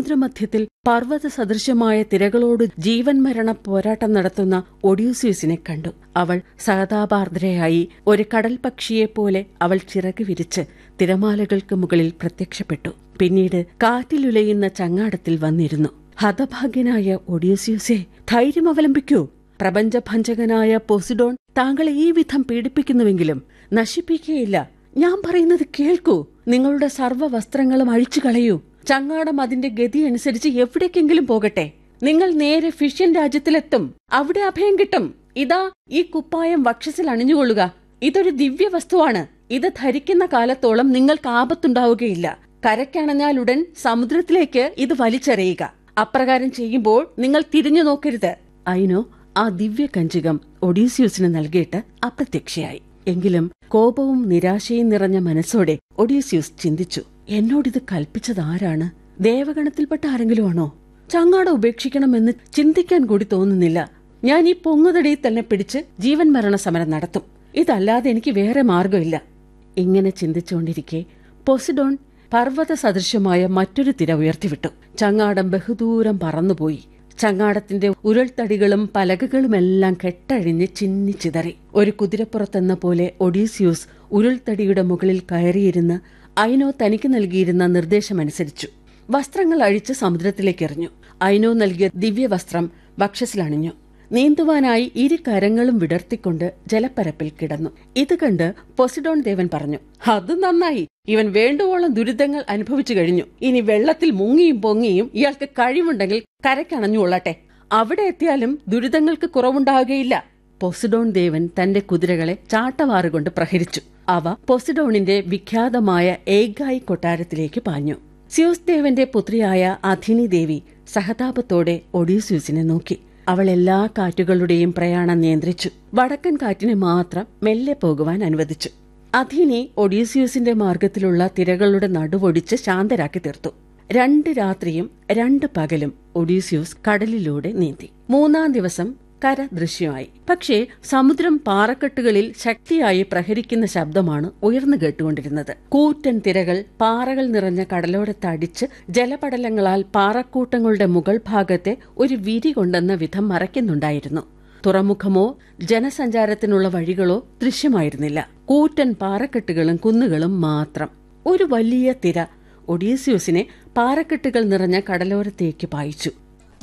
സമുദ്രമധ്യത്തിൽ പർവ്വത സദൃശമായ തിരകളോട് ജീവൻ മരണ പോരാട്ടം നടത്തുന്ന ഒഡ്യൂസ്യൂസിനെ കണ്ടു അവൾ സഹതാപാർദ്രയായി ഒരു കടൽ പക്ഷിയെപ്പോലെ അവൾ ചിറക് വിരിച്ച് തിരമാലകൾക്ക് മുകളിൽ പ്രത്യക്ഷപ്പെട്ടു പിന്നീട് കാറ്റിലുലയുന്ന ചങ്ങാടത്തിൽ വന്നിരുന്നു ഹതഭാഗ്യനായ ഒഡ്യൂസ്യൂസെ ധൈര്യം അവലംബിക്കൂ പ്രപഞ്ചഭഞ്ചകനായ പൊസിഡോൺ താങ്കളെ ഈ വിധം പീഡിപ്പിക്കുന്നുവെങ്കിലും നശിപ്പിക്കുകയില്ല ഞാൻ പറയുന്നത് കേൾക്കൂ നിങ്ങളുടെ സർവ്വ വസ്ത്രങ്ങളും അഴിച്ചു കളയൂ ചങ്ങാടം അതിന്റെ ഗതി അനുസരിച്ച് എവിടേക്കെങ്കിലും പോകട്ടെ നിങ്ങൾ നേരെ ഫിഷ്യൻ രാജ്യത്തിലെത്തും അവിടെ അഭയം കിട്ടും ഇതാ ഈ കുപ്പായം വക്ഷസിൽ അണിഞ്ഞുകൊള്ളുക ഇതൊരു ദിവ്യ വസ്തുവാണ് ഇത് ധരിക്കുന്ന കാലത്തോളം നിങ്ങൾക്ക് ആപത്തുണ്ടാവുകയില്ല കരക്കണഞ്ഞാലുടൻ സമുദ്രത്തിലേക്ക് ഇത് വലിച്ചെറിയുക അപ്രകാരം ചെയ്യുമ്പോൾ നിങ്ങൾ തിരിഞ്ഞു നോക്കരുത് അയിനോ ആ ദിവ്യ കഞ്ചുകം ഒഡീസ്യൂസിന് നൽകിയിട്ട് അപ്രത്യക്ഷയായി എങ്കിലും കോപവും നിരാശയും നിറഞ്ഞ മനസ്സോടെ ഒഡീസ്യൂസ് ചിന്തിച്ചു എന്നോടിത് കൽപ്പിച്ചത് ആരാണ് ദേവഗണത്തിൽപ്പെട്ട ആരെങ്കിലും ആണോ ചങ്ങാട ഉപേക്ഷിക്കണമെന്ന് ചിന്തിക്കാൻ കൂടി തോന്നുന്നില്ല ഞാൻ ഈ പൊങ്ങുതടിയിൽ തന്നെ പിടിച്ച് ജീവൻ മരണ സമരം നടത്തും ഇതല്ലാതെ എനിക്ക് വേറെ മാർഗമില്ല ഇങ്ങനെ ചിന്തിച്ചുകൊണ്ടിരിക്കെ പൊസിഡോൺ പർവ്വത സദൃശമായ മറ്റൊരു തിര ഉയർത്തിവിട്ടു ചങ്ങാടം ബഹുദൂരം പറന്നുപോയി ചങ്ങാടത്തിന്റെ ഉരുൾത്തടികളും പലകകളുമെല്ലാം കെട്ടഴിഞ്ഞ് ചിന്നിച്ചിതറി ഒരു കുതിരപ്പുറത്തെന്ന പോലെ ഒഡീസിയൂസ് ഉരുൾത്തടിയുടെ മുകളിൽ കയറിയിരുന്ന് ഐനോ തനിക്ക് നൽകിയിരുന്ന നിർദ്ദേശമനുസരിച്ചു വസ്ത്രങ്ങൾ അഴിച്ച് സമുദ്രത്തിലേക്ക് എറിഞ്ഞു ഐനോ നൽകിയ ദിവ്യവസ്ത്രം വക്ഷസിലണിഞ്ഞു നീന്തുവാനായി ഇരു കരങ്ങളും വിടർത്തിക്കൊണ്ട് ജലപ്പരപ്പിൽ കിടന്നു ഇത് കണ്ട് പൊസിഡോൺ ദേവൻ പറഞ്ഞു അത് നന്നായി ഇവൻ വേണ്ടുവോളം ദുരിതങ്ങൾ അനുഭവിച്ചു കഴിഞ്ഞു ഇനി വെള്ളത്തിൽ മുങ്ങിയും പൊങ്ങിയും ഇയാൾക്ക് കഴിവുണ്ടെങ്കിൽ കരക്കണഞ്ഞുകൊള്ളട്ടെ അവിടെ എത്തിയാലും ദുരിതങ്ങൾക്ക് കുറവുണ്ടാവുകയില്ല പൊസിഡോൺ ദേവൻ തന്റെ കുതിരകളെ ചാട്ടവാറുകൊണ്ട് പ്രഹരിച്ചു അവ പൊസിഡോണിന്റെ വിഖ്യാതമായ ഏഗായി കൊട്ടാരത്തിലേക്ക് പാഞ്ഞു സ്യൂസ് ദേവന്റെ പുത്രിയായ അധിനി ദേവി സഹതാപത്തോടെ ഒഡീസ്യൂസിനെ നോക്കി അവൾ എല്ലാ കാറ്റുകളുടെയും പ്രയാണം നിയന്ത്രിച്ചു വടക്കൻ കാറ്റിനെ മാത്രം മെല്ലെ പോകുവാൻ അനുവദിച്ചു അധീനെ ഒഡീസിയൂസിന്റെ മാർഗത്തിലുള്ള തിരകളുടെ നടുവൊടിച്ച് ശാന്തരാക്കി തീർത്തു രണ്ട് രാത്രിയും രണ്ട് പകലും ഒഡീസിയൂസ് കടലിലൂടെ നീന്തി മൂന്നാം ദിവസം കര ദൃശ്യമായി പക്ഷേ സമുദ്രം പാറക്കെട്ടുകളിൽ ശക്തിയായി പ്രഹരിക്കുന്ന ശബ്ദമാണ് ഉയർന്നു കേട്ടുകൊണ്ടിരുന്നത് കൂറ്റൻ തിരകൾ പാറകൾ നിറഞ്ഞ കടലോടത്തടിച്ച് ജലപടലങ്ങളാൽ പാറക്കൂട്ടങ്ങളുടെ മുകൾ ഭാഗത്തെ ഒരു വിരി കൊണ്ടെന്ന വിധം മറയ്ക്കുന്നുണ്ടായിരുന്നു തുറമുഖമോ ജനസഞ്ചാരത്തിനുള്ള വഴികളോ ദൃശ്യമായിരുന്നില്ല കൂറ്റൻ പാറക്കെട്ടുകളും കുന്നുകളും മാത്രം ഒരു വലിയ തിര ഒഡീസിയൂസിനെ പാറക്കെട്ടുകൾ നിറഞ്ഞ കടലോരത്തേക്ക് പായിച്ചു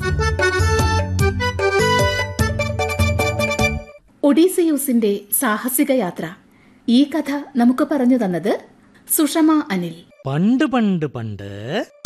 ഒഡീസിയൂസിന്റെ സാഹസിക യാത്ര ഈ കഥ നമുക്ക് പറഞ്ഞു തന്നത് സുഷമ അനിൽ പണ്ട് പണ്ട് പണ്ട്